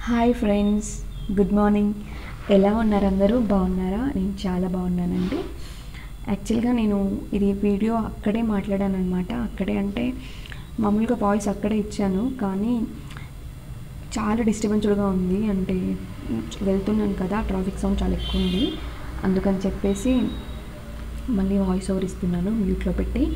hi friends good morning ఎలా ఉన్నారు అందరూ బాగున్నారా నేను చాలా బాగున్నానండి యాక్చువల్గా నేను ఇది వీడియో అక్కడే మాట్లాడాను అనమాట అక్కడే అంటే మామూలుగా వాయిస్ అక్కడే ఇచ్చాను కానీ చాలా డిస్టర్బెన్స్డ్గా ఉంది అంటే వెళ్తున్నాను కదా ట్రాఫిక్ సౌండ్ చాలా ఎక్కువ ఉంది అందుకని చెప్పేసి మళ్ళీ వాయిస్ ఓవర్ ఇస్తున్నాను మ్యూట్లో పెట్టి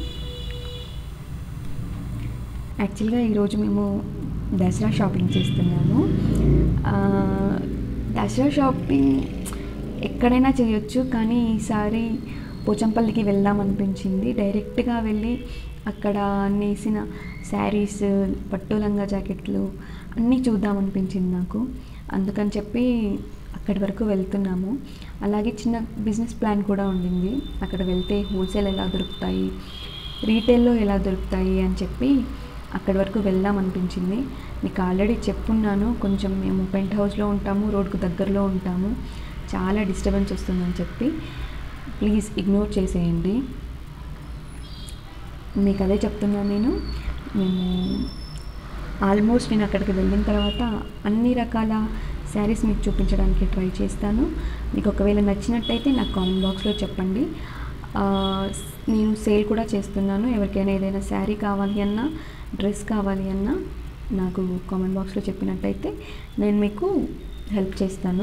యాక్చువల్గా ఈరోజు మేము దసరా షాపింగ్ చేస్తున్నాము ఆ, దసరా షాపింగ్ ఎక్కడైనా చేయొచ్చు కానీ ఈసారి పోచంపల్లికి వెళ్దాం అనిపించింది డైరెక్ట్గా వెళ్ళి అక్కడ నేసిన శారీస్ పట్టు లంగా జాకెట్లు అన్నీ చూద్దాం అనిపించింది నాకు అందుకని చెప్పి అక్కడి వరకు వెళ్తున్నాము అలాగే చిన్న బిజినెస్ ప్లాన్ కూడా ఉండింది అక్కడ వెళ్తే హోల్సేల్ ఎలా దొరుకుతాయి రీటైల్లో ఎలా దొరుకుతాయి అని చెప్పి అక్కడి వరకు వెళ్దాం అనిపించింది మీకు ఆల్రెడీ చెప్పున్నాను కొంచెం మేము పెంట్ హౌస్లో ఉంటాము రోడ్కు దగ్గరలో ఉంటాము చాలా డిస్టర్బెన్స్ వస్తుందని చెప్పి ప్లీజ్ ఇగ్నోర్ చేసేయండి మీకు అదే చెప్తున్నాను నేను మేము ఆల్మోస్ట్ నేను అక్కడికి వెళ్ళిన తర్వాత అన్ని రకాల శారీస్ మీకు చూపించడానికి ట్రై చేస్తాను మీకు ఒకవేళ నచ్చినట్టయితే నాకు కామెంట్ బాక్స్లో చెప్పండి ఆ, నేను సేల్ కూడా చేస్తున్నాను ఎవరికైనా ఏదైనా శారీ కావాలి అన్నా డ్రెస్ కావాలి అన్నా నాకు కామెంట్ బాక్స్లో చెప్పినట్టయితే నేను మీకు హెల్ప్ చేస్తాను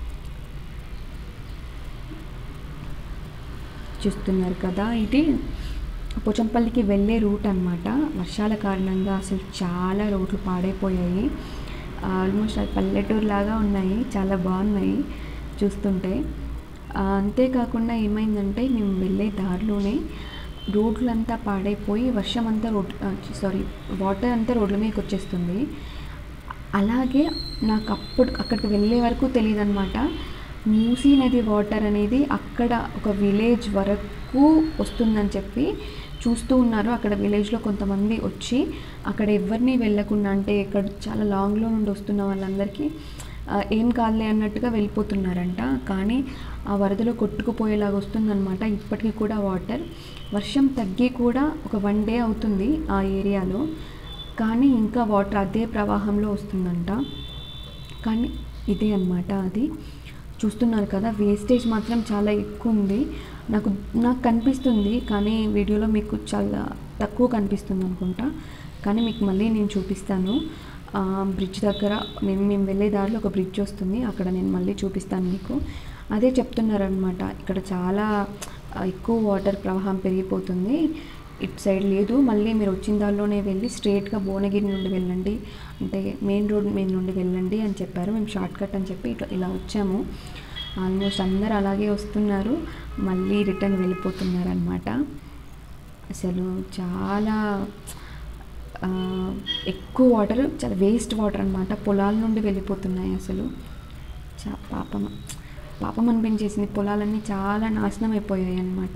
చూస్తున్నారు కదా ఇది పోచంపల్లికి వెళ్ళే రూట్ అన్నమాట వర్షాల కారణంగా అసలు చాలా రోడ్లు పాడైపోయాయి ఆల్మోస్ట్ అది పల్లెటూరు లాగా ఉన్నాయి చాలా బాగున్నాయి చూస్తుంటే ఆ, అంతేకాకుండా ఏమైందంటే మేము వెళ్ళే దారిలోనే రోడ్లంతా పాడైపోయి వర్షం అంతా రోడ్ సారీ వాటర్ అంతా రోడ్ల మీదకి వచ్చేస్తుంది అలాగే నాకు అప్పుడు అక్కడికి వెళ్ళే వరకు తెలియదు అనమాట మూసీ నది వాటర్ అనేది అక్కడ ఒక విలేజ్ వరకు వస్తుందని చెప్పి చూస్తూ ఉన్నారు అక్కడ విలేజ్లో కొంతమంది వచ్చి అక్కడ ఎవరిని వెళ్ళకుండా అంటే ఇక్కడ చాలా లాంగ్లో నుండి వస్తున్న వాళ్ళందరికీ ఆ, ఏం కాదులే అన్నట్టుగా వెళ్ళిపోతున్నారంట కానీ ఆ వరదలో కొట్టుకుపోయేలాగా వస్తుందన్నమాట ఇప్పటికీ కూడా వాటర్ వర్షం తగ్గి కూడా ఒక వన్ డే అవుతుంది ఆ ఏరియాలో కానీ ఇంకా వాటర్ అదే ప్రవాహంలో వస్తుందంట కానీ ఇదే అన్నమాట అది చూస్తున్నారు కదా వేస్టేజ్ మాత్రం చాలా ఎక్కువ ఉంది నాకు నాకు కనిపిస్తుంది కానీ వీడియోలో మీకు చాలా తక్కువ కనిపిస్తుంది అనుకుంటా కానీ మీకు మళ్ళీ నేను చూపిస్తాను ఆ, బ్రిడ్జ్ దగ్గర మేము మేము వెళ్ళే దారిలో ఒక బ్రిడ్జ్ వస్తుంది అక్కడ నేను మళ్ళీ చూపిస్తాను మీకు అదే చెప్తున్నారనమాట ఇక్కడ చాలా ఆ, ఎక్కువ వాటర్ ప్రవాహం పెరిగిపోతుంది ఇటు సైడ్ లేదు మళ్ళీ మీరు వచ్చిన దారిలోనే వెళ్ళి స్ట్రేట్గా భువనగిరి నుండి వెళ్ళండి అంటే మెయిన్ రోడ్ మీద నుండి వెళ్ళండి అని చెప్పారు మేము షార్ట్ కట్ అని చెప్పి ఇట్లా ఇలా వచ్చాము ఆల్మోస్ట్ అందరు అలాగే వస్తున్నారు మళ్ళీ రిటర్న్ వెళ్ళిపోతున్నారు అనమాట అసలు చాలా ఆ, ఎక్కువ వాటర్ చాలా వేస్ట్ వాటర్ అనమాట పొలాల నుండి వెళ్ళిపోతున్నాయి అసలు చా పాపం పాపం అనిపించేసింది పొలాలన్నీ చాలా నాశనం అయిపోయాయి అన్నమాట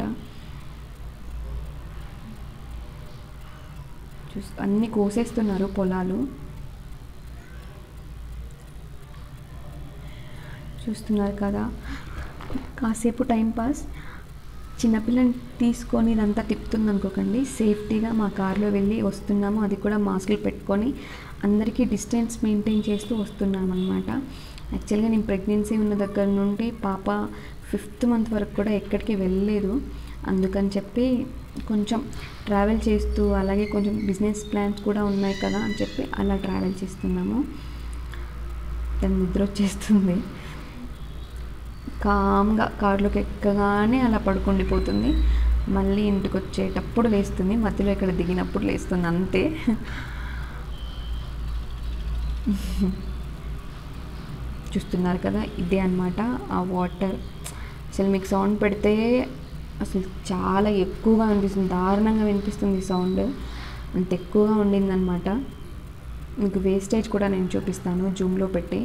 చూస్ అన్నీ కోసేస్తున్నారు పొలాలు చూస్తున్నారు కదా కాసేపు టైం పాస్ చిన్నపిల్లని తీసుకొని ఇదంతా తిప్పుతుంది అనుకోకండి సేఫ్టీగా మా కార్లో వెళ్ళి వస్తున్నాము అది కూడా మాస్కులు పెట్టుకొని అందరికీ డిస్టెన్స్ మెయింటైన్ చేస్తూ వస్తున్నాం అనమాట యాక్చువల్గా నేను ప్రెగ్నెన్సీ ఉన్న దగ్గర నుండి పాప ఫిఫ్త్ మంత్ వరకు కూడా ఎక్కడికి వెళ్ళలేదు అందుకని చెప్పి కొంచెం ట్రావెల్ చేస్తూ అలాగే కొంచెం బిజినెస్ ప్లాన్స్ కూడా ఉన్నాయి కదా అని చెప్పి అలా ట్రావెల్ చేస్తున్నాము తను నిద్ర వచ్చేస్తుంది కామ్గా కారులోకి ఎక్కగానే అలా పడుకుండిపోతుంది మళ్ళీ ఇంటికి వచ్చేటప్పుడు లేస్తుంది మధ్యలో ఇక్కడ దిగినప్పుడు లేస్తుంది అంతే చూస్తున్నారు కదా ఇదే అన్నమాట ఆ వాటర్ అసలు మీకు సౌండ్ పెడితే అసలు చాలా ఎక్కువగా అనిపిస్తుంది దారుణంగా వినిపిస్తుంది సౌండ్ అంత ఎక్కువగా ఉండిందనమాట మీకు వేస్టేజ్ కూడా నేను చూపిస్తాను జూమ్లో పెట్టి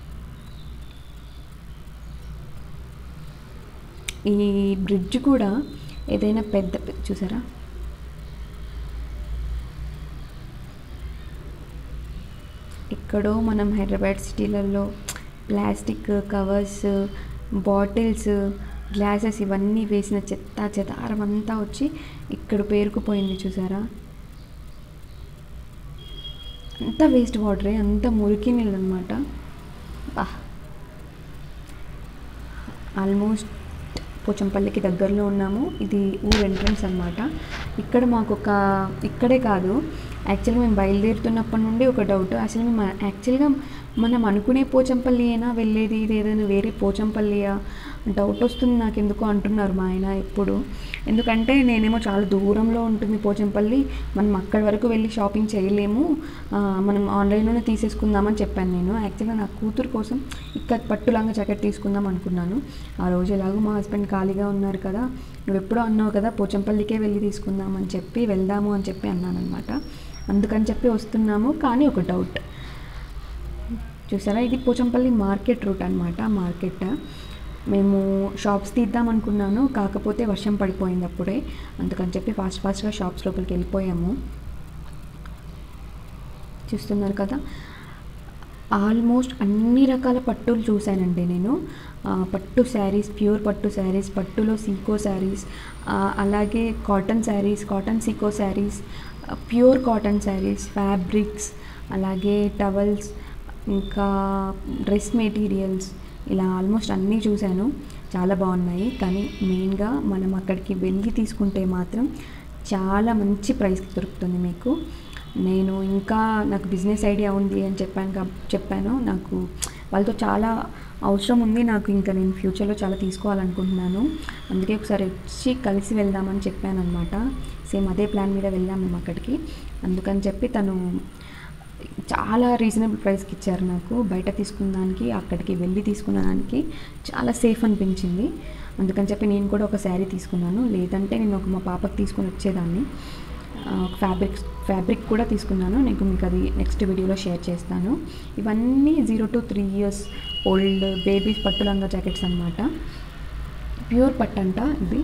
ఈ బ్రిడ్జ్ కూడా ఏదైనా పెద్ద పె- చూసారా ఎక్కడో మనం హైదరాబాద్ సిటీలలో ప్లాస్టిక్ కవర్స్ బాటిల్స్ గ్లాసెస్ ఇవన్నీ వేసిన చెత్త చెదారం అంతా వచ్చి ఇక్కడ పేరుకుపోయింది చూసారా అంత వేస్ట్ వాటరే అంత మురికి నీళ్ళు అనమాట బా ఆల్మోస్ట్ పోచంపల్లికి దగ్గరలో ఉన్నాము ఇది ఊరు ఎంట్రన్స్ అనమాట ఇక్కడ మాకు ఒక ఇక్కడే కాదు యాక్చువల్గా మేము బయలుదేరుతున్నప్పటి నుండి ఒక డౌట్ అసలు మేము యాక్చువల్గా మనం అనుకునే పోచంపల్లి అయినా వెళ్ళేది ఇది ఏదైనా వేరే పోచంపల్లియా డౌట్ వస్తుంది నాకు ఎందుకో అంటున్నారు మా ఆయన ఎప్పుడు ఎందుకంటే నేనేమో చాలా దూరంలో ఉంటుంది పోచంపల్లి మనం అక్కడి వరకు వెళ్ళి షాపింగ్ చేయలేము ఆ, మనం ఆన్లైన్లోనే తీసేసుకుందామని చెప్పాను నేను యాక్చువల్గా నా కూతురు కోసం ఇక్కడ పట్టులాగా జాకెట్ తీసుకుందాం అనుకున్నాను ఆ రోజు ఎలాగో మా హస్బెండ్ ఖాళీగా ఉన్నారు కదా నువ్వు ఎప్పుడో అన్నావు కదా పోచంపల్లికే వెళ్ళి తీసుకుందాం అని చెప్పి వెళ్దాము అని చెప్పి అన్నాను అనమాట అందుకని చెప్పి వస్తున్నాము కానీ ఒక డౌట్ చూసారా ఇది పోచంపల్లి మార్కెట్ రూట్ అనమాట మార్కెట్ మేము షాప్స్ తీద్దాం అనుకున్నాను కాకపోతే వర్షం పడిపోయింది అప్పుడే అందుకని చెప్పి ఫాస్ట్ ఫాస్ట్గా షాప్స్ లోపలికి వెళ్ళిపోయాము చూస్తున్నారు కదా ఆల్మోస్ట్ అన్ని రకాల పట్టులు చూశానండి నేను ఆ, పట్టు శారీస్ ప్యూర్ పట్టు శారీస్ పట్టులో సీకో శారీస్ ఆ, అలాగే cotton saris cotton sico saris pure cotton saris fabrics అలాగే టవల్స్ ఇంకా డ్రెస్ మెటీరియల్స్ ఇలా ఆల్మోస్ట్ అన్నీ చూశాను చాలా బాగున్నాయి కానీ మెయిన్గా మనం అక్కడికి వెళ్ళి తీసుకుంటే మాత్రం చాలా మంచి ప్రైస్కి దొరుకుతుంది మీకు నేను ఇంకా నాకు బిజినెస్ ఐడియా ఉంది అని చెప్పాను కా చెప్పాను నాకు వాళ్ళతో చాలా అవసరం ఉంది నాకు ఇంకా నేను ఫ్యూచర్లో చాలా తీసుకోవాలనుకుంటున్నాను అందుకే ఒకసారి వచ్చి కలిసి వెళ్దామని చెప్పాను అనమాట సేమ్ అదే ప్లాన్ మీద వెళ్ళాము మేము అక్కడికి అందుకని చెప్పి తను చాలా రీజనబుల్ ప్రైస్కి ఇచ్చారు నాకు బయట తీసుకున్న దానికి అక్కడికి వెళ్ళి తీసుకున్న దానికి చాలా సేఫ్ అనిపించింది అందుకని చెప్పి నేను కూడా ఒక శారీ తీసుకున్నాను లేదంటే నేను ఒక మా పాపకి తీసుకొని వచ్చేదాన్ని ఫ్యాబ్రిక్ ఫ్యాబ్రిక్ కూడా తీసుకున్నాను నేను మీకు అది నెక్స్ట్ వీడియోలో షేర్ చేస్తాను ఇవన్నీ zero to three years old babies పట్టు లంగా జాకెట్స్ అనమాట ప్యూర్ పట్టు అంట ఇది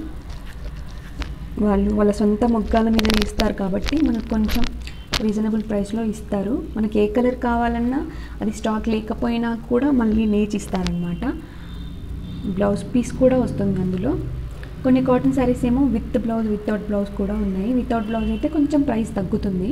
వాళ్ళు వాళ్ళ సొంత మొగ్గాల మీద ఇస్తారు కాబట్టి మనకు కొంచెం రీజనబుల్ ప్రైస్లో ఇస్తారు మనకి ఏ కలర్ కావాలన్నా అది స్టాక్ లేకపోయినా కూడా మళ్ళీ నేచి ఇస్తారనమాట బ్లౌజ్ పీస్ కూడా వస్తుంది అందులో కొన్ని కాటన్ శారీస్ ఏమో విత్ బ్లౌజ్ వితౌట్ బ్లౌజ్ కూడా ఉన్నాయి వితౌట్ బ్లౌజ్ అయితే కొంచెం ప్రైస్ తగ్గుతుంది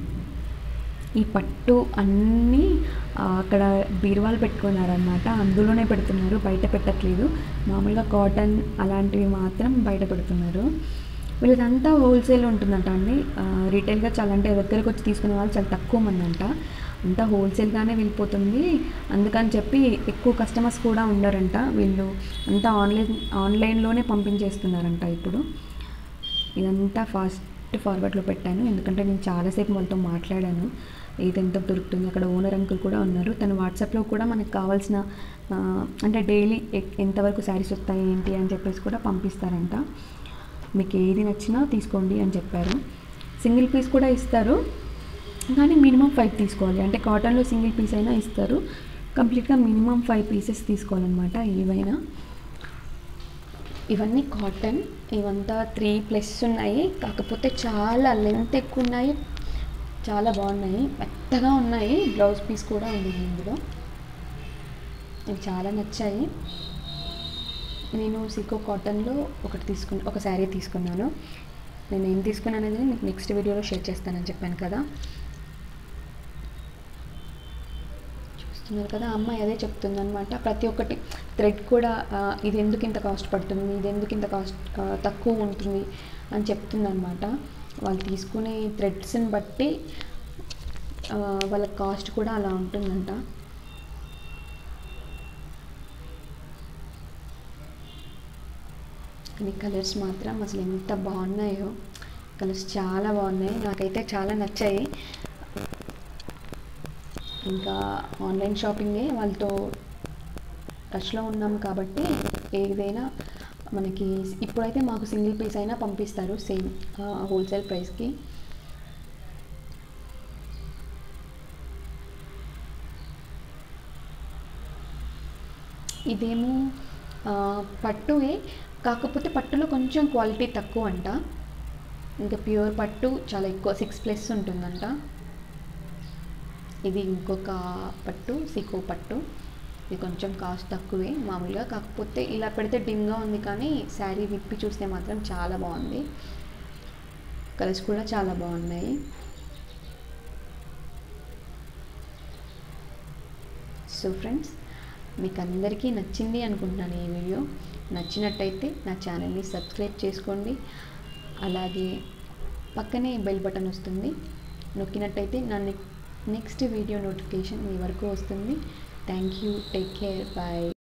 ఈ పట్టు అన్నీ ఆ, అక్కడ బీరువాలు పెట్టుకున్నారనమాట అందులోనే పెడుతున్నారు బయట పెట్టట్లేదు మామూలుగా కాటన్ అలాంటివి మాత్రం బయట పెడుతున్నారు వీళ్ళదంతా హోల్సేల్ ఉంటుందంట అండి ఆ, రీటైల్గా చాలా అంటే దగ్గరకు వచ్చి తీసుకునే వాళ్ళు చాలా తక్కువ మంది అంట అంతా హోల్సేల్గానే వెళ్ళిపోతుంది అందుకని చెప్పి ఎక్కువ కస్టమర్స్ కూడా ఉండరంట వీళ్ళు అంతా ఆన్లైన్ ఆన్లైన్లోనే పంపించేస్తున్నారంట ఇప్పుడు ఇదంతా ఫాస్ట్ ఫార్వర్డ్లో పెట్టాను ఎందుకంటే నేను చాలాసేపు వాళ్ళతో మాట్లాడాను ఏదెంత దొరుకుతుంది అక్కడ ఓనర్ అంకుల్ కూడా ఉన్నారు తను వాట్సాప్లో కూడా మనకు కావాల్సిన ఆ, అంటే డైలీ ఎంతవరకు శారీస్ వస్తాయి ఏంటి అని చెప్పేసి కూడా పంపిస్తారంట మీకు ఏది నచ్చినా తీసుకోండి అని చెప్పారు సింగిల్ పీస్ కూడా ఇస్తారు కానీ మినిమం ఫైవ్ తీసుకోవాలి అంటే కాటన్లో సింగిల్ పీస్ అయినా ఇస్తారు కంప్లీట్గా మినిమం ఫైవ్ పీసెస్ తీసుకోవాలన్నమాట ఏవైనా ఇవన్నీ కాటన్ ఇవంతా త్రీ ప్లస్ ఉన్నాయి కాకపోతే చాలా లెంత్ ఎక్కువ ఉన్నాయి చాలా బాగున్నాయి మెత్తగా ఉన్నాయి బ్లౌజ్ పీస్ కూడా ఉంది ఇందులో ఇవి చాలా నచ్చాయి నేను సికో కాటన్లో ఒకటి తీసుకున్న ఒక శారీ తీసుకున్నాను నేను ఏం తీసుకున్నాను అనేది మీకు నెక్స్ట్ వీడియోలో షేర్ చేస్తానని చెప్పాను కదా చూస్తున్నారు కదా అమ్మాయి అదే చెప్తుంది అనమాట ప్రతి ఒక్కటి థ్రెడ్ కూడా ఆ, ఇది ఎందుకు ఇంత కాస్ట్ పడుతుంది ఇది ఎందుకు ఇంత కాస్ట్ ఆ, తక్కువ ఉంటుంది అని చెప్తుంది అనమాట వాళ్ళు తీసుకునే థ్రెడ్స్ని బట్టి ఆ, వాళ్ళ కాస్ట్ కూడా అలా ఉంటుందంట కానీ కలర్స్ మాత్రం అసలు ఎంత బాగున్నాయో కలర్స్ చాలా బాగున్నాయి నాకైతే చాలా నచ్చాయి ఇంకా ఆన్లైన్ షాపింగే వాళ్ళతో టచ్లో ఉన్నాం కాబట్టి ఏదైనా మనకి ఇప్పుడైతే మాకు సింగిల్ పీస్ అయినా పంపిస్తారు సేమ్ హోల్సేల్ ప్రైస్కి ఇదేమో ఆ, పట్టువే కాకపోతే పట్టులో కొంచెం క్వాలిటీ తక్కువ అంట ఇంకా ప్యూర్ పట్టు చాలా ఎక్కువ సిక్స్ ప్లస్ ఉంటుందంట ఇది ఇంకొక పట్టు సికో పట్టు ఇది కొంచెం కాస్ట్ తక్కువే మామూలుగా కాకపోతే ఇలా పెడితే డిమ్గా ఉంది కానీ శారీ విప్పి చూస్తే మాత్రం చాలా బాగుంది కలర్స్ కూడా చాలా బాగున్నాయి సో ఫ్రెండ్స్ మీకు అందరికీ నచ్చింది అనుకుంటున్నాను ఈ వీడియో నచ్చినట్టయితే నా ఛానల్ని సబ్స్క్రైబ్ చేసుకోండి అలాగే పక్కనే బెల్ బటన్ వస్తుంది నొక్కినట్టయితే నా నెక్స్ట్ వీడియో నోటిఫికేషన్ మీ వరకు వస్తుంది thank you take care bye